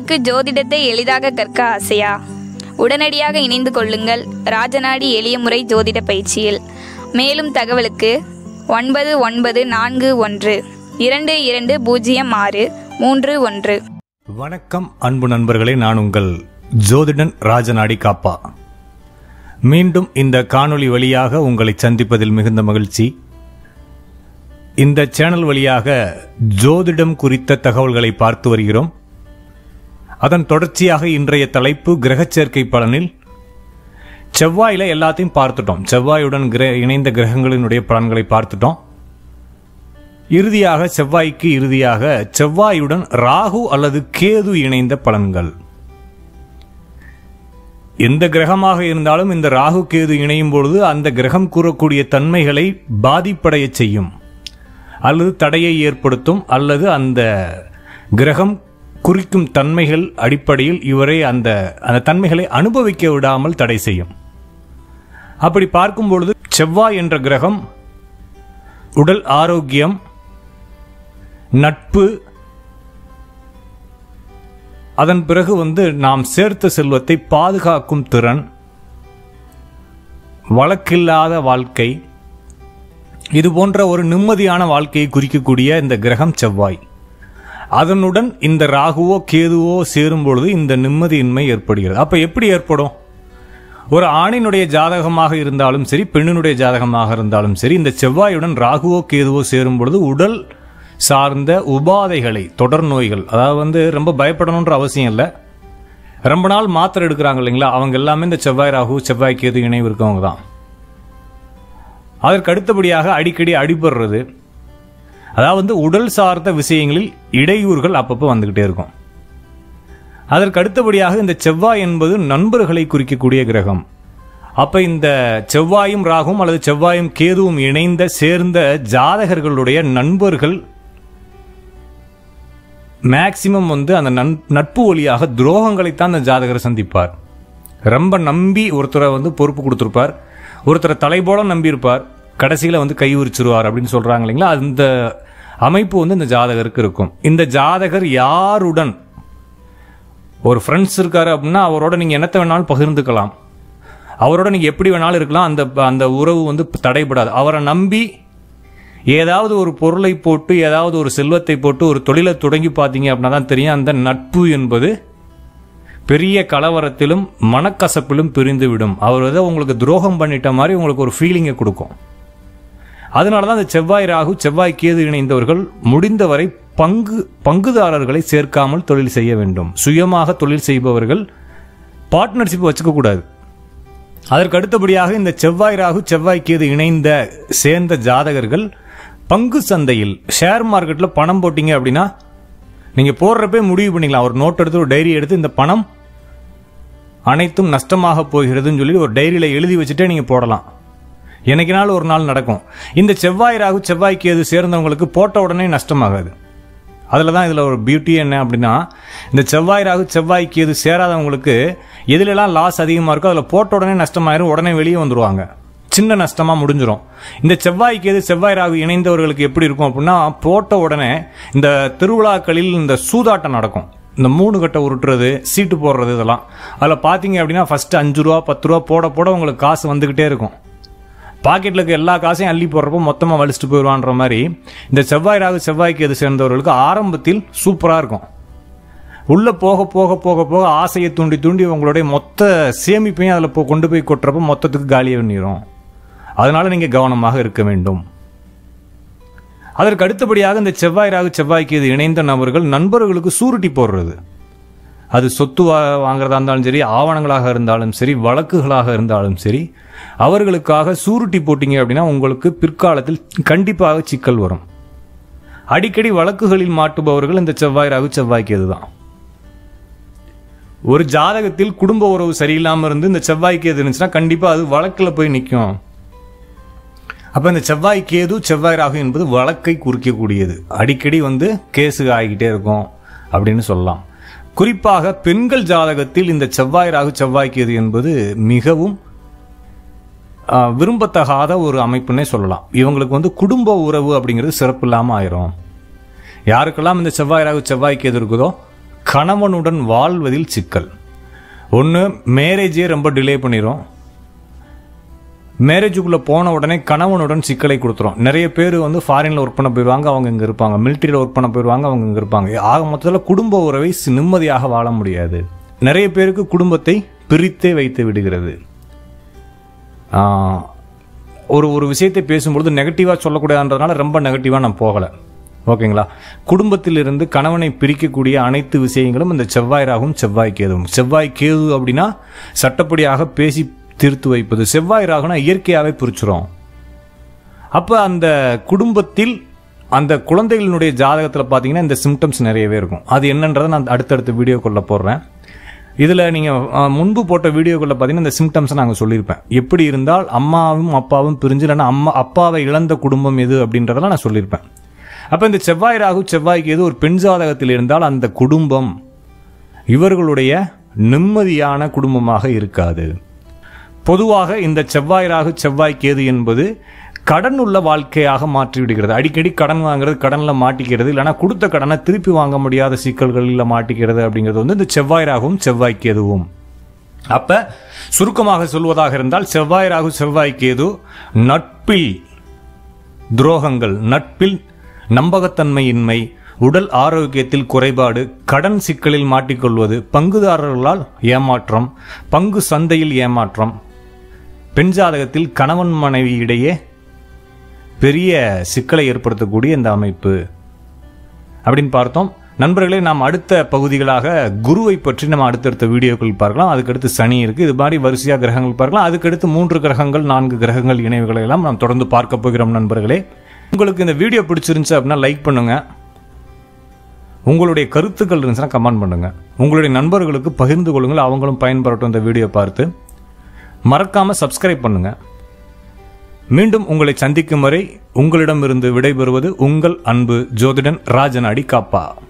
உங்களுக்கு ஜோதிடத்தை எளிதாக கற்க ஆசையா உடனடியாக இணைந்து கொள்ளுங்கள் ராஜநாடி எளிய முறை ஜோதிட பயிற்சியில் மேலும் தகவலுக்கு ஒன்பது ஒன்பது நான்கு ஒன்று இரண்டு இரண்டு பூஜ்ஜியம் ஆறு மூன்று ஒன்று வணக்கம் அன்பு நண்பர்களே நான் உங்கள் ஜோதிடன் ராஜநாடி காப்பா மீண்டும் இந்த காணொளி வழியாக உங்களை சந்திப்பதில் மிகுந்த மகிழ்ச்சி இந்த சேனல் வழியாக ஜோதிடம் குறித்த தகவல்களை பார்த்து வருகிறோம் அதன் தொடர்ச்சியாக இன்றைய தலைப்பு கிரகச் சேர்க்கை பலனில் செவ்வாயில எல்லாத்தையும் பார்த்துட்டோம் செவ்வாயுடன் கிர இணைந்த கிரகங்களினுடைய பலன்களை பார்த்துட்டோம் இறுதியாக செவ்வாய்க்கு இறுதியாக செவ்வாயுடன் ராகு அல்லது கேது இணைந்த பலன்கள் எந்த கிரகமாக இருந்தாலும் இந்த ராகு கேது இணையும் பொழுது அந்த கிரகம் கூறக்கூடிய தன்மைகளை பாதிப்படைய செய்யும் அல்லது தடையை ஏற்படுத்தும் அல்லது அந்த கிரகம் குறிக்கும் தன்மைகள் அடிப்படையில் இவரை அந்த அந்த தன்மைகளை அனுபவிக்க விடாமல் தடை செய்யும் அப்படி பார்க்கும் பொழுது செவ்வாய் என்ற கிரகம் உடல் ஆரோக்கியம் நட்பு அதன் பிறகு வந்து நாம் சேர்த்த செல்வத்தை பாதுகாக்கும் திறன் வழக்கில்லாத வாழ்க்கை இது போன்ற ஒரு நிம்மதியான வாழ்க்கையை குறிக்கக்கூடிய இந்த கிரகம் செவ்வாய் அதனுடன் இந்த ராகுவோ கேதுவோ சேரும் பொழுது இந்த நிம்மதியின்மை ஏற்படுகிறது அப்ப எப்படி ஏற்படும் ஒரு ஆணினுடைய ஜாதகமாக இருந்தாலும் சரி பெண்ணினுடைய ஜாதகமாக இருந்தாலும் சரி இந்த செவ்வாயுடன் ராகுவோ கேதுவோ சேரும் பொழுது உடல் சார்ந்த உபாதைகளை தொடர் நோய்கள் அதாவது வந்து ரொம்ப பயப்படணுன்ற அவசியம் இல்லை ரொம்ப நாள் மாத்திரை எடுக்கிறாங்க இல்லைங்களா அவங்க எல்லாமே இந்த செவ்வாய் ராகு செவ்வாய் கேது இணைவு இருக்கவங்க தான் அதற்கு அடுத்தபடியாக அடிக்கடி அடிபடுறது அதாவது வந்து உடல் சார்ந்த விஷயங்களில் இடையூறுகள் அப்பப்போ வந்துக்கிட்டே இருக்கும் அதற்கு அடுத்தபடியாக இந்த செவ்வாய் என்பது நண்பர்களை குறிக்கக்கூடிய கிரகம் அப்ப இந்த செவ்வாயும் ராகும் அல்லது செவ்வாயும் கேதுவும் இணைந்த சேர்ந்த ஜாதகர்களுடைய நண்பர்கள் மேக்சிமம் வந்து அந்த நன் நட்பு வழியாக துரோகங்களைத்தான் அந்த ஜாதகர் சந்திப்பார் ரொம்ப நம்பி ஒருத்தரை வந்து பொறுப்பு கொடுத்துருப்பார் ஒருத்தரை தலைபோல நம்பியிருப்பார் கடைசியில் வந்து கை உரிச்சிருவார் அப்படின்னு சொல்றாங்க இல்லைங்களா அந்த அமைப்பு வந்து இந்த ஜாதகருக்கு இருக்கும் இந்த ஜாதகர் யாருடன் ஒரு ஃப்ரெண்ட்ஸ் இருக்காரு அப்படின்னா அவரோட நீங்க என்னத்தை வேணாலும் பகிர்ந்துக்கலாம் அவரோட நீங்க எப்படி வேணாலும் இருக்கலாம் அந்த அந்த உறவு வந்து தடைபடாது அவரை நம்பி ஏதாவது ஒரு பொருளை போட்டு ஏதாவது ஒரு செல்வத்தை போட்டு ஒரு தொழிலை தொடங்கி பார்த்தீங்க அப்படின்னா தான் தெரியும் அந்த நட்பு என்பது பெரிய கலவரத்திலும் மனக்கசப்பிலும் பிரிந்துவிடும் அவர் ஏதோ உங்களுக்கு துரோகம் பண்ணிட்ட மாதிரி உங்களுக்கு ஒரு ஃபீலிங்கை கொடுக்கும் அதனால தான் அந்த செவ்வாய் ராகு செவ்வாய் கேது இணைந்தவர்கள் முடிந்தவரை பங்கு பங்குதாரர்களை சேர்க்காமல் தொழில் செய்ய வேண்டும் சுயமாக தொழில் செய்பவர்கள் பார்ட்னர்ஷிப் வச்சுக்க கூடாது அதற்கு அடுத்தபடியாக இந்த செவ்வாய் ராகு செவ்வாய் கேது இணைந்த சேர்ந்த ஜாதகர்கள் பங்கு சந்தையில் ஷேர் மார்க்கெட்டில் பணம் போட்டீங்க அப்படின்னா நீங்க போடுறப்பே முடிவு பண்ணிக்கலாம் ஒரு நோட் எடுத்து ஒரு டைரி எடுத்து இந்த பணம் அனைத்தும் நஷ்டமாக போகிறதுன்னு சொல்லி ஒரு டைரியில எழுதி வச்சுட்டே நீங்க போடலாம் என்னைக்குனாலும் ஒரு நாள் நடக்கும் இந்த செவ்வாய் ராகு செவ்வாய் கேது சேர்ந்தவங்களுக்கு போட்ட உடனே நஷ்டமாகாது அதில் தான் இதில் ஒரு பியூட்டி என்ன அப்படின்னா இந்த செவ்வாய் ராகு செவ்வாய் கேது சேராதவங்களுக்கு எதுலெல்லாம் லாஸ் அதிகமாக இருக்கோ அதில் போட்ட உடனே நஷ்டமாயிரும் உடனே வெளியே வந்துருவாங்க சின்ன நஷ்டமாக முடிஞ்சிரும் இந்த செவ்வாய் கேது செவ்வாய் ராகு இணைந்தவர்களுக்கு எப்படி இருக்கும் அப்படின்னா போட்ட உடனே இந்த திருவிழாக்களில் இந்த சூதாட்டம் நடக்கும் இந்த மூணு கட்டை உருட்டுறது சீட்டு போடுறது இதெல்லாம் அதில் பார்த்தீங்க அப்படின்னா ஃபஸ்ட்டு அஞ்சு ரூபா பத்து ரூபா போட போட உங்களுக்கு காசு வந்துக்கிட்டே இருக்கும் பாக்கெட்டில் இருக்க எல்லா காசையும் அள்ளி போடுறப்போ மொத்தமாக வலிச்சுட்டு போயிடுவான்ற மாதிரி இந்த செவ்வாய் ராகு செவ்வாய்க்கு எது சேர்ந்தவர்களுக்கு ஆரம்பத்தில் சூப்பராக இருக்கும் உள்ள போக போக போக போக ஆசையை தூண்டி தூண்டி உங்களுடைய மொத்த சேமிப்பையும் அதில் போ கொண்டு போய் கொட்டுறப்போ மொத்தத்துக்கு காலியாக பண்ணிடும் அதனால நீங்கள் கவனமாக இருக்க வேண்டும் அதற்கு அடுத்தபடியாக இந்த செவ்வாய் ராகு செவ்வாய்க்கு இது இணைந்த நபர்கள் நண்பர்களுக்கு சூருட்டி போடுறது அது சொத்து வா- வாங்குறதா இருந்தாலும் சரி ஆவணங்களாக இருந்தாலும் சரி வழக்குகளாக இருந்தாலும் சரி அவர்களுக்காக சூருட்டி போட்டீங்க அப்படின்னா உங்களுக்கு பிற்காலத்தில் கண்டிப்பாக சிக்கல் வரும் அடிக்கடி வழக்குகளில் மாட்டுபவர்கள் இந்த செவ்வாய் ராகு செவ்வாய்க்கு இதுதான் ஒரு ஜாதகத்தில் குடும்ப உறவு சரியில்லாம இருந்து இந்த செவ்வாய்க்கு எது இருந்துச்சுன்னா கண்டிப்பா அது வழக்குல போய் நிற்கும் அப்ப இந்த செவ்வாய் கேது செவ்வாய் ராகு என்பது வழக்கை குறிக்கக்கூடியது அடிக்கடி வந்து கேஸு ஆகிக்கிட்டே இருக்கும் அப்படின்னு சொல்லலாம் குறிப்பாக பெண்கள் ஜாதகத்தில் இந்த செவ்வாய் ராகு செவ்வாய் கேது என்பது மிகவும் ஆ, விரும்பத்தகாத ஒரு அமைப்புன்னே சொல்லலாம் இவங்களுக்கு வந்து குடும்ப உறவு அப்படிங்கிறது சிறப்பு இல்லாமல் ஆயிரும் யாருக்கெல்லாம் இந்த செவ்வாய் ராகு செவ்வாய் கேது இருக்குதோ கணவனுடன் வாழ்வதில் சிக்கல் ஒன்று மேரேஜே ரொம்ப டிலே பண்ணிடும் மேரேஜுக்குள்ளே போன உடனே கணவனுடன் சிக்கலை கொடுத்துரும் நிறைய பேர் வந்து ஃபாரினில் ஒர்க் பண்ண போயிடுவாங்க அவங்க இங்கே இருப்பாங்க மிலிட்டரியில் ஒர்க் பண்ண போயிடுவாங்க அவங்க இங்கே இருப்பாங்க ஆக மொத்தத்தில் குடும்ப உறவை சி- நிம்மதியாக வாழ முடியாது நிறைய பேருக்கு குடும்பத்தை பிரித்தே வைத்து விடுகிறது ஆஹ், ஒரு ஒரு விஷயத்தை பேசும்பொழுது நெகட்டிவாக சொல்லக்கூடாதுன்றதுனால ரொம்ப நெகட்டிவாக நான் போகலை ஓகேங்களா குடும்பத்திலிருந்து கணவனை பிரிக்கக்கூடிய அனைத்து விஷயங்களும் இந்த செவ்வாய் ராகும் செவ்வாய் கேதுவும் செவ்வாய் கேது அப்படின்னா சட்டப்படியாக பேசி தீர்த்து வைப்பது செவ்வாய் ராகுனா இயற்கையாகவே பிரிச்சிரும் அப்போ அந்த குடும்பத்தில் அந்த குழந்தைகளினுடைய ஜாதகத்தில் பார்த்தீங்கன்னா இந்த சிம்டம்ஸ் நிறையவே இருக்கும் அது என்னன்றதை நான் அடுத்தடுத்த வீடியோக்குள்ள போடுறேன் இதில் நீங்கள் முன்பு போட்ட வீடியோக்குள்ள பார்த்தீங்கன்னா இந்த சிம்டம்ஸை நாங்கள் சொல்லியிருப்பேன் எப்படி இருந்தால் அம்மாவும் அப்பாவும் பிரிஞ்சு இல்லைன்னா அம்மா அப்பாவை இழந்த குடும்பம் எது அப்படின்றதெல்லாம் நான் சொல்லியிருப்பேன் அப்போ இந்த செவ்வாய் ராகு செவ்வாய்க்கு எது ஒரு பெண் ஜாதகத்தில் இருந்தால் அந்த குடும்பம் இவர்களுடைய நிம்மதியான குடும்பமாக இருக்காது பொதுவாக இந்த செவ்வாய் ராகு செவ்வாய் கேது என்பது கடன் உள்ள வாழ்க்கையாக மாற்றி விடுகிறது அடிக்கடி கடன் வாங்குறது கடனில் மாட்டிக்கிறது இல்லைனா கொடுத்த கடனை திருப்பி வாங்க முடியாத சிக்கல்களில் மாட்டிக்கிறது அப்படிங்கிறது வந்து இந்த செவ்வாய் ராகுவும் செவ்வாய் கேதுவும் அப்ப சுருக்கமாக சொல்வதாக இருந்தால் செவ்வாய் ராகு செவ்வாய் கேது நட்பில் துரோகங்கள் நட்பில் நம்பகத்தன்மையின்மை உடல் ஆரோக்கியத்தில் குறைபாடு கடன் சிக்கலில் மாட்டிக்கொள்வது பங்குதாரர்களால் ஏமாற்றம் பங்கு சந்தையில் ஏமாற்றம் பெண் ஜாதகத்தில் கணவன் மனைவி இடையே பெரிய சிக்கலை ஏற்படுத்தக்கூடிய இந்த அமைப்பு அப்படின்னு பார்த்தோம் நண்பர்களே நாம் அடுத்த பகுதிகளாக குருவை பற்றி நம்ம அடுத்தடுத்த வீடியோக்கள் பார்க்கலாம் அதுக்கடுத்து சனி இருக்கு இது மாதிரி வரிசையாக கிரகங்கள் பார்க்கலாம் அதுக்கடுத்து மூன்று கிரகங்கள் நான்கு கிரகங்கள் இணைவுகளை எல்லாம் நாம் தொடர்ந்து பார்க்க போகிறோம் நண்பர்களே உங்களுக்கு இந்த வீடியோ பிடிச்சிருந்துச்சு அப்படின்னா லைக் பண்ணுங்க உங்களுடைய கருத்துக்கள் இருந்துச்சுன்னா கமெண்ட் பண்ணுங்க உங்களுடைய நண்பர்களுக்கு பகிர்ந்து கொள்ளுங்கள் அவங்களும் பயன்பெறட்டும் இந்த வீடியோ பார்த்து மறக்காம சப்ஸ்கிரைப் பண்ணுங்க மீண்டும் உங்களை சந்திக்கும் வரை உங்களிடமிருந்து விடைபெறுவது உங்கள் அன்பு ஜோதிடன் ராஜநாடி காப்பா